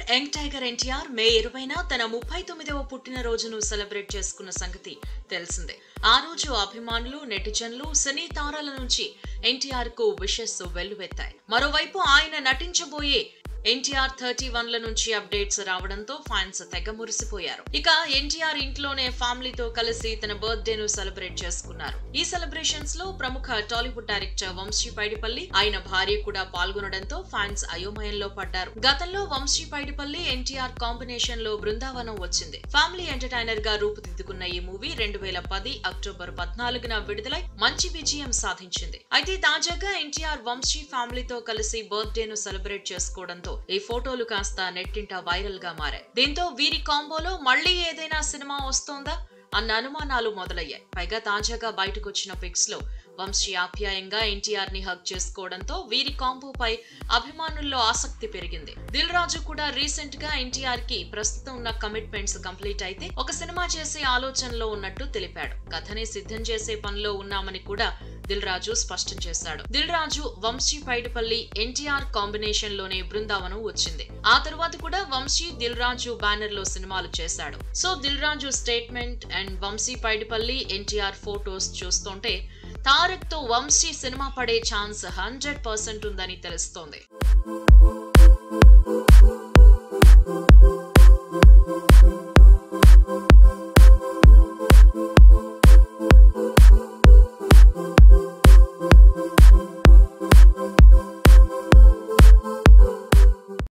young tiger NTR మే ఇరవైన తన ముప్పై తొమ్మిదవ పుట్టినరోజును సెలబ్రేట్ చేసుకున్న సంగతి తెలిసిందే ఆ రోజు అభిమానులు నెటిజన్లు సినీ తారాల నుంచి ఎన్టీఆర్ కు విషెస్ వెల్లువెత్తాయి మరోవైపు ఆయన నటించబోయే ఎన్టీఆర్ థర్టీ వన్ల నుంచి అప్డేట్స్ రావడంతో ఫ్యాన్స్ తెగ మురిసిపోయారు ఇక ఎన్టీఆర్ ఇంట్లోనే ఫ్యామిలీతో కలిసి తన బర్త్డే ను సెలబ్రేట్ చేసుకున్నారు ఈ సెలబ్రేషన్స్ లో ప్రముఖ టాలీవుడ్ డైరెక్టర్ వంశీ పైడిపల్లి ఆయన భార్య కూడా పాల్గొనడంతో ఫ్యాన్స్ అయోమయంలో పడ్డారు గతంలో వంశీ పైడిపల్లి ఎన్టీఆర్ కాంబినేషన్ లో బృందావనం వచ్చింది ఫ్యామిలీ ఎంటర్టైనర్ గా రూపుదిద్దుకున్న ఈ మూవీ రెండు వేల పది అక్టోబర్ పద్నాలుగున విడుదలై మంచి విజయం సాధించింది అయితే తాజాగా ఎన్టీఆర్ వంశీ ఫ్యామిలీతో కలిసి బర్త్డే ను సెలబ్రేట్ చేసుకోవడంతో ఈ ఫోటోలు కాస్త నెట్టింట వైరల్ గా మారాయి దీంతో వీరి కాంబోలో మళ్ళీ ఏదైనా సినిమా వస్తోందా అన్న అనుమానాలు మొదలయ్యాయి పైగా తాజాగా బయటకొచ్చిన పిక్స్ లో వంశీ ఆప్యాయంగా ఎన్టీఆర్ ని హక్ చేసుకోవడంతో వీరి కాంబోపై అభిమానుల్లో ఆసక్తి పెరిగింది దిల్ రాజు కూడా రీసెంట్ గా ఎన్టీఆర్ కి ప్రస్తుతం ఉన్న కమిట్మెంట్స్ కంప్లీట్ అయితే ఒక సినిమా చేసే ఆలోచనలో ఉన్నట్టు తెలిపాడు కథని సిద్ధం చేసే పనిలో ఉన్నామని కూడా దిల్ రాజు స్పష్టం చేశాడు దిల్ రాజు వంశీ పైడిపల్లి ఎన్టీఆర్ కాంబినేషన్ లోనే బృందావనం వచ్చింది ఆ తరువాత కూడా వంశీ దిల్ రాజు బ్యానర్ లో సినిమాలు చేశాడు so Dil Raju statement and Vamshi Paidipally NTR photos చూస్తుంటే తారక్ తో వంశీ సినిమా పడే ఛాన్స్ హండ్రెడ్ పర్సెంట్ ఉందని తెలుస్తోంది